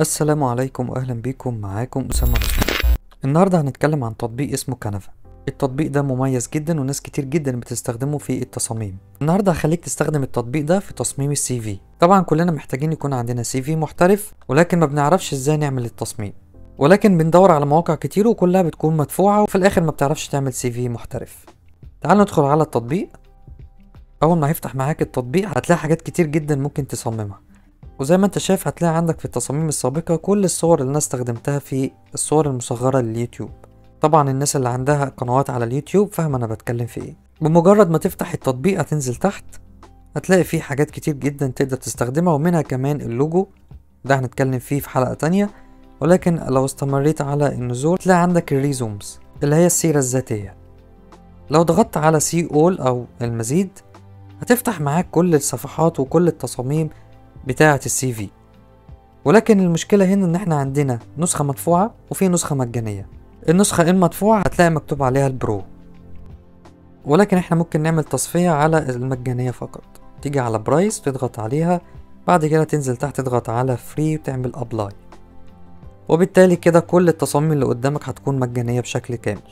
السلام عليكم واهلا بيكم معاكم اسامه رزق النهارده هنتكلم عن تطبيق اسمه كانفا التطبيق ده مميز جدا وناس كتير جدا بتستخدمه في التصاميم النهارده هخليك تستخدم التطبيق ده في تصميم السي في طبعا كلنا محتاجين يكون عندنا سي في محترف ولكن ما بنعرفش ازاي نعمل التصميم ولكن بندور على مواقع كتير وكلها بتكون مدفوعه وفي الاخر ما بتعرفش تعمل سي في محترف تعال ندخل على التطبيق اول ما هيفتح معاك التطبيق هتلاقي حاجات كتير جدا ممكن تصممها وزي ما انت شايف هتلاقي عندك في التصاميم السابقة كل الصور اللي انا استخدمتها في الصور المصغرة لليوتيوب طبعا الناس اللي عندها قنوات على اليوتيوب فاهمة انا بتكلم في ايه بمجرد ما تفتح التطبيق هتنزل تحت هتلاقي فيه حاجات كتير جدا تقدر تستخدمها ومنها كمان اللوجو ده هنتكلم فيه في حلقة تانية ولكن لو استمريت على النزول تلاقي عندك الريزومز اللي هي السيرة الذاتية لو ضغطت على سي اول او المزيد هتفتح معاك كل الصفحات وكل التصاميم بتاعة السي في ولكن المشكلة هنا ان احنا عندنا نسخة مدفوعة وفي نسخة مجانية النسخة المدفوعة هتلاقي مكتوب عليها البرو ولكن احنا ممكن نعمل تصفية على المجانية فقط تيجي على برايس تضغط عليها بعد كده تنزل تحت تضغط على فري وتعمل ابلاي وبالتالي كده كل التصاميم اللي قدامك هتكون مجانية بشكل كامل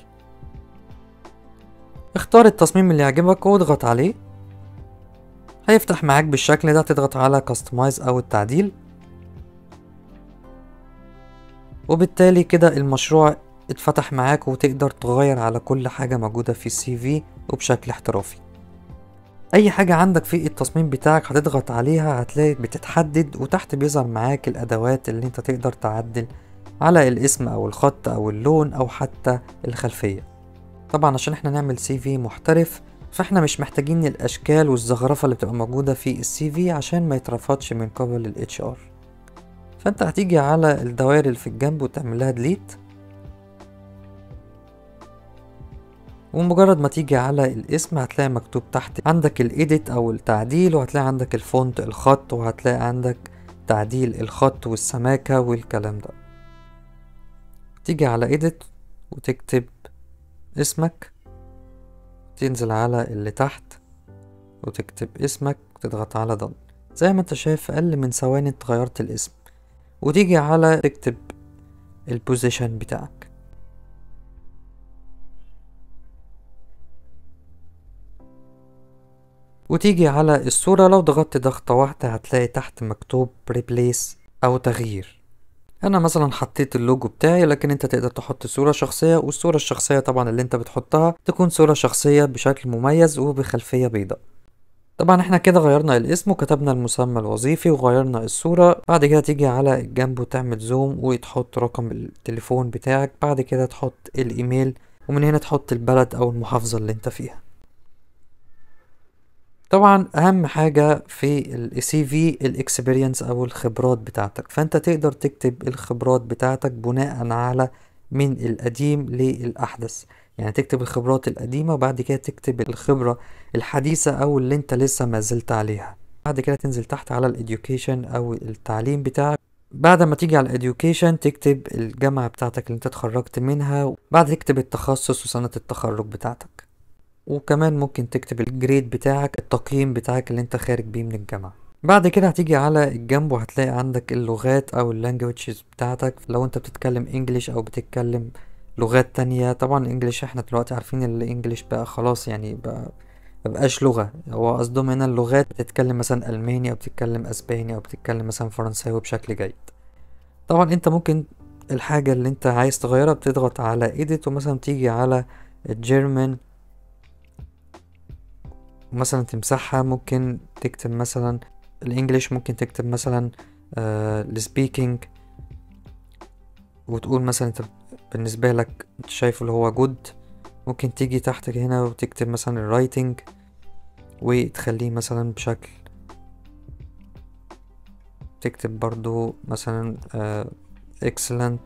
اختار التصميم اللي يعجبك واضغط عليه هيفتح معاك بالشكل ده تضغط على كاستمايز او التعديل وبالتالي كده المشروع اتفتح معاك وتقدر تغير على كل حاجة موجودة في السي في وبشكل احترافي اي حاجة عندك في التصميم بتاعك هتضغط عليها هتلاقي بتتحدد وتحت بيظهر معاك الادوات اللي انت تقدر تعدل على الاسم او الخط او اللون او حتى الخلفية طبعا عشان احنا نعمل سي في محترف فاحنا مش محتاجين الاشكال والزخرفه اللي بتبقى موجوده في السي في عشان ما يترفضش من قبل الاتش ار فانت هتيجي على الدوائر اللي في الجنب وتعمل لها ديليت ومجرد ما تيجي على الاسم هتلاقي مكتوب تحت عندك الايديت او التعديل وهتلاقي عندك الفونت الخط وهتلاقي عندك تعديل الخط والسماكة والكلام ده تيجي على ايديت وتكتب اسمك تنزل على اللي تحت وتكتب اسمك تضغط على ضل زي ما انت شايف في اقل من ثواني انت غيرت الاسم وتيجي على تكتب البوزيشن بتاعك وتيجي على الصورة لو ضغطت ضغطة واحدة هتلاقي تحت مكتوب ريبليس أو تغيير أنا مثلا حطيت اللوجو بتاعي لكن أنت تقدر تحط صورة شخصية والصورة الشخصية طبعا اللي أنت بتحطها تكون صورة شخصية بشكل مميز وبخلفية بيضاء طبعا احنا كده غيرنا الاسم وكتبنا المسمى الوظيفي وغيرنا الصورة بعد كده تيجي على الجنب وتعمل زوم وتحط رقم التليفون بتاعك بعد كده تحط الايميل ومن هنا تحط البلد او المحافظة اللي انت فيها طبعا اهم حاجة في السي في الاكسبيرينس او الخبرات بتاعتك فانت تقدر تكتب الخبرات بتاعتك بناء على من القديم للاحدث يعني تكتب الخبرات القديمة وبعد كده تكتب الخبرة الحديثة او اللي انت لسه ما زلت عليها بعد كده تنزل تحت على الاديوكيشن او التعليم بتاعك بعد ما تيجي على الاديوكيشن تكتب الجامعة بتاعتك اللي انت اتخرجت منها بعد تكتب التخصص وسنة التخرج بتاعتك وكمان ممكن تكتب الجريد بتاعك التقييم بتاعك اللي انت خارج بيه من الجامعة بعد كده هتيجي على الجنب وهتلاقي عندك اللغات او اللانجوجز بتاعتك لو انت بتتكلم انجليش او بتتكلم لغات تانية طبعا الانجليش احنا دلوقتي عارفين ان الانجليش بقى خلاص يعني بقى مبقاش لغة هو قصدهم هنا اللغات بتتكلم مثلا ألماني أو بتتكلم أسباني أو بتتكلم مثلا فرنساوي بشكل جيد طبعا انت ممكن الحاجة اللي انت عايز تغيرها بتضغط على edit ومثلا تيجي على الجيرمان مثلا تمسحها ممكن تكتب مثلا الانجليش ممكن تكتب مثلا السبيكينج وتقول مثلا انت بالنسبة لك انت شايفه اللي هو جود ممكن تيجي تحت هنا وتكتب مثلا الرايتنج وتخليه مثلا بشكل تكتب برضو مثلا اكسلنت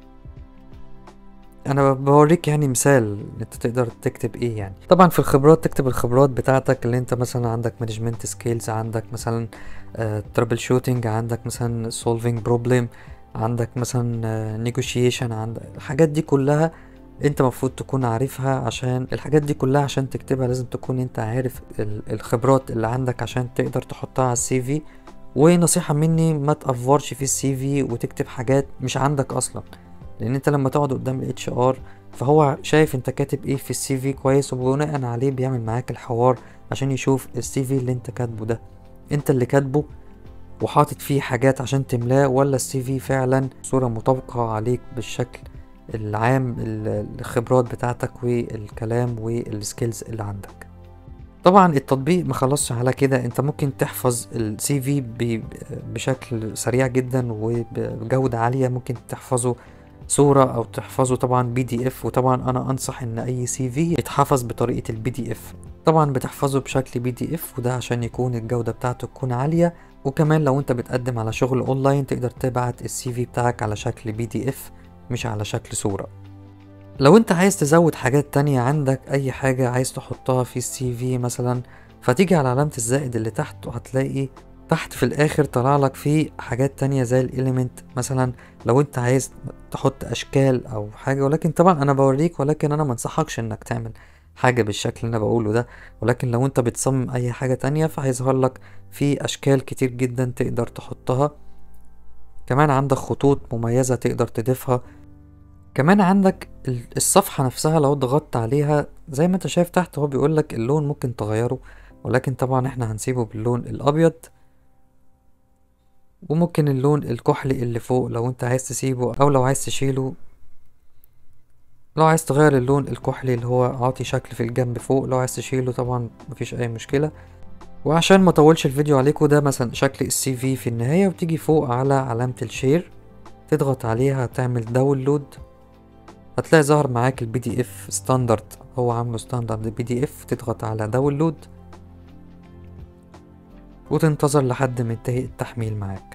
انا بوريك يعني مثال انت تقدر تكتب ايه يعني طبعا في الخبرات تكتب الخبرات بتاعتك اللي انت مثلا عندك مانجمنت سكيلز عندك مثلا ترابل شوتنج عندك مثلا سولفينج بروبلم عندك مثلا نيجوشيشن عندك الحاجات دي كلها انت المفروض تكون عارفها عشان الحاجات دي كلها عشان تكتبها لازم تكون انت عارف الخبرات اللي عندك عشان تقدر تحطها على السي في ونصيحة مني ما تأفورش في السي في وتكتب حاجات مش عندك اصلا لان انت لما تقعد قدام الاتش ار فهو شايف انت كاتب ايه في السي في كويس وبناء عليه بيعمل معاك الحوار عشان يشوف السي في اللي انت كاتبه ده انت اللي كاتبه وحاطط فيه حاجات عشان تملاه ولا السي في فعلا صورة مطابقة عليك بالشكل العام ال- الخبرات بتاعتك والكلام والسكيلز اللي عندك طبعا التطبيق مخلصش على كده انت ممكن تحفظ السي في بشكل سريع جدا وبجودة عالية ممكن تحفظه صورة او تحفظه طبعا بي دي اف وطبعا انا انصح ان اي سي في يتحفظ بطريقة البي دي اف طبعا بتحفظه بشكل بي دي اف وده عشان يكون الجودة بتاعته تكون عالية وكمان لو انت بتقدم على شغل اونلاين تقدر تبعت السي في بتاعك على شكل بي دي اف مش على شكل صورة لو انت عايز تزود حاجات تانية عندك اي حاجة عايز تحطها في السي في مثلا فتيجي على علامة الزائد اللي تحت وهتلاقي تحت في الاخر طلع لك فيه حاجات تانية زي الاليمنت مثلا لو انت عايز تحط اشكال او حاجة ولكن طبعا انا بوريك ولكن انا منصحكش انك تعمل حاجة بالشكل اللي انا بقوله ده ولكن لو انت بتصمم اي حاجة تانية فهيظهر لك في اشكال كتير جدا تقدر تحطها كمان عندك خطوط مميزة تقدر تضيفها كمان عندك ال- الصفحة نفسها لو ضغطت عليها زي ما انت شايف تحت هو بيقولك اللون ممكن تغيره ولكن طبعا احنا هنسيبه باللون الابيض وممكن اللون الكحلي اللي فوق لو انت عايز تسيبه او لو عايز تشيله لو عايز تغير اللون الكحلي اللي هو عاطي شكل في الجنب فوق لو عايز تشيله طبعا مفيش اي مشكلة وعشان ما اطولش الفيديو عليكم ده مثلا شكل السي في في النهاية وتيجي فوق على علامة الشير تضغط عليها تعمل داونلود هتلاقي ظهر معاك البي دي اف ستاندرد هو عامله ستاندرد بي دي اف تضغط على داونلود وتنتظر لحد ما ينتهي التحميل معاك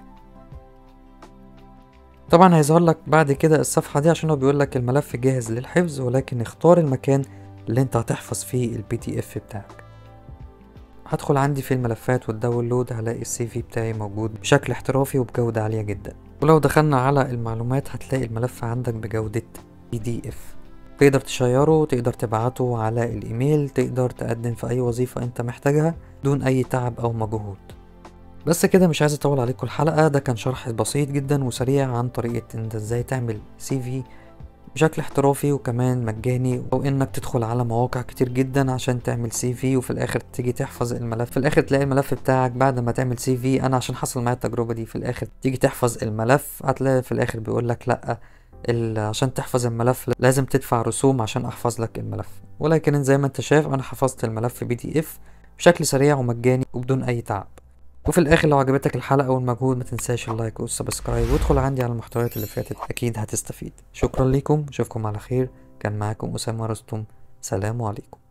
طبعا هيظهر لك بعد كده الصفحة دي عشان هو بيقول لك الملف جاهز للحفظ ولكن اختار المكان اللي انت هتحفظ فيه البي دي اف بتاعك هدخل عندي في الملفات والداونلود هلاقي السي في بتاعي موجود بشكل احترافي وبجودة عالية جدا ولو دخلنا على المعلومات هتلاقي الملف عندك بجودة بي دي اف تقدر تشيره تقدر تبعته على الايميل تقدر تقدم في اي وظيفة انت محتاجها دون اي تعب او مجهود بس كده مش عايز اطول عليكم الحلقة ده كان شرح بسيط جدا وسريع عن طريقة انت ازاي تعمل سي في بشكل احترافي وكمان مجاني او انك تدخل على مواقع كتير جدا عشان تعمل سي في وفي الاخر تيجي تحفظ الملف في الاخر تلاقي الملف بتاعك بعد ما تعمل سي في انا عشان حصل معايا التجربة دي في الاخر تيجي تحفظ الملف هتلاقي في الاخر بيقول لك لا ال- عشان تحفظ الملف لازم تدفع رسوم عشان احفظ لك الملف ولكن زي ما انت شايف انا حفظت الملف بي دي اف بشكل سريع ومجاني وبدون اي تعب وفي الاخر لو عجبتك الحلقه والمجهود ما تنساش اللايك والسبسكرايب وادخل عندي على المحتويات اللي فاتت اكيد هتستفيد شكرا لكم اشوفكم على خير كان معاكم اسامه رستم سلام عليكم